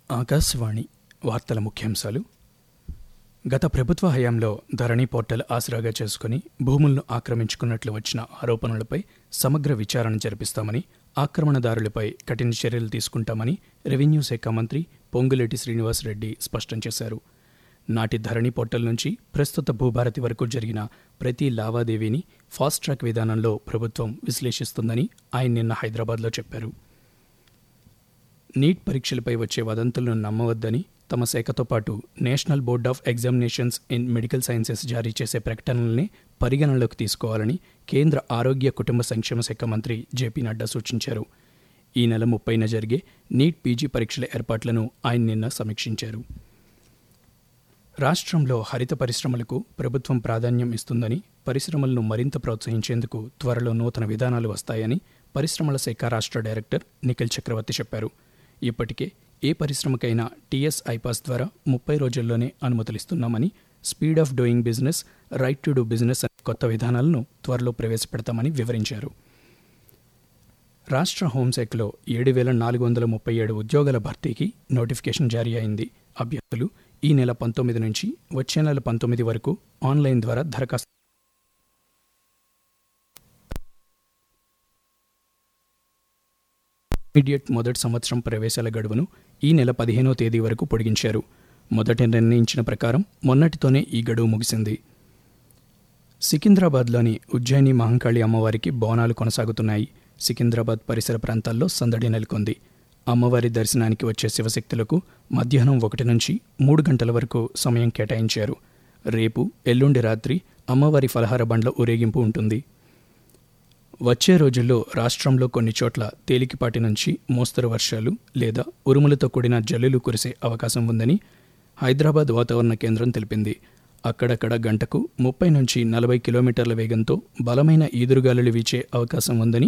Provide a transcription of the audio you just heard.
ఆకాశవాణి వార్తల ముఖ్యాంశాలు గత ప్రభుత్వ హయాంలో ధరణి పోర్టల్ ఆసరాగా చేసుకుని భూములను ఆక్రమించుకున్నట్లు వచ్చిన ఆరోపణలపై సమగ్ర విచారణ జరిపిస్తామని ఆక్రమణదారులపై కఠిన చర్యలు తీసుకుంటామని రెవెన్యూ శాఖ మంత్రి పొంగులేటి శ్రీనివాసరెడ్డి స్పష్టం చేశారు నాటి ధరణి పోర్టల్ నుంచి ప్రస్తుత భూభారతి వరకు జరిగిన ప్రతి లావాదేవీని ఫాస్ట్ ట్రాక్ విధానంలో ప్రభుత్వం విశ్లేషిస్తుందని ఆయన నిన్న హైదరాబాద్లో చెప్పారు నీట్ పరీక్షలపై వచ్చే వదంతులను నమ్మవద్దని తమ శాఖతో పాటు national board of examinations in medical sciences జారీ చేసే ప్రకటనల్ని పరిగణనలోకి తీసుకోవాలని కేంద్ర ఆరోగ్య కుటుంబ సంక్షేమ శాఖ మంత్రి జేపీ నడ్డా సూచించారు ఈ నెల ముప్పైన జరిగే నీట్ పీజీ పరీక్షల ఏర్పాట్లను ఆయన నిన్న సమీక్షించారు రాష్ట్రంలో హరిత పరిశ్రమలకు ప్రభుత్వం ప్రాధాన్యం ఇస్తుందని పరిశ్రమలను మరింత ప్రోత్సహించేందుకు త్వరలో నూతన విధానాలు వస్తాయని పరిశ్రమల శాఖ రాష్ట్ర డైరెక్టర్ నిఖిల్ చక్రవర్తి చెప్పారు ఇప్పటికే ఏ పరిశ్రమకైనా టీఎస్ ఐపాస్ ద్వారా ముప్పై రోజుల్లోనే అనుమతులిస్తున్నామని speed of doing business right to do business అనే కొత్త విధానాలను త్వరలో ప్రవేశపెడతామని వివరించారు రాష్ట్ర హోంశాఖలో ఏడు వేల నాలుగు వందల ముప్పై ఏడు ఉద్యోగాల భర్తీకి నోటిఫికేషన్ జారీ అయింది అభ్యర్థులు ఈ నెల పంతొమ్మిది నుంచి వచ్చే నెల పంతొమ్మిది వరకు ఆన్లైన్ ద్వారా దరఖాస్తు ఇంటర్మీడియట్ మొదటి సంవత్సరం ప్రవేశాల గడువును ఈ నెల పదిహేనో తేదీ వరకు పొడిగించారు మొదట నిర్ణయించిన ప్రకారం మొన్నటితోనే ఈ గడువు ముగిసింది సికింద్రాబాద్లోని ఉజ్జయిని మహంకాళి అమ్మవారికి బోనాలు కొనసాగుతున్నాయి సికింద్రాబాద్ పరిసర ప్రాంతాల్లో సందడి నెలకొంది అమ్మవారి దర్శనానికి వచ్చే శివశక్తులకు మధ్యాహ్నం ఒకటి నుంచి మూడు గంటల వరకు సమయం కేటాయించారు రేపు ఎల్లుండి రాత్రి అమ్మవారి ఫలహార బండ్ల ఊరేగింపు ఉంటుంది వచ్చే రోజుల్లో రాష్ట్రంలో కొన్ని చోట్ల తేలికపాటి నుంచి మోస్తరు వర్షాలు లేదా ఉరుములతో కూడిన జల్లులు కురిసే అవకాశం ఉందని హైదరాబాద్ వాతావరణ కేంద్రం తెలిపింది అక్కడక్కడ గంటకు ముప్పై నుంచి నలభై కిలోమీటర్ల వేగంతో బలమైన ఈదురుగాలులు వీచే అవకాశం ఉందని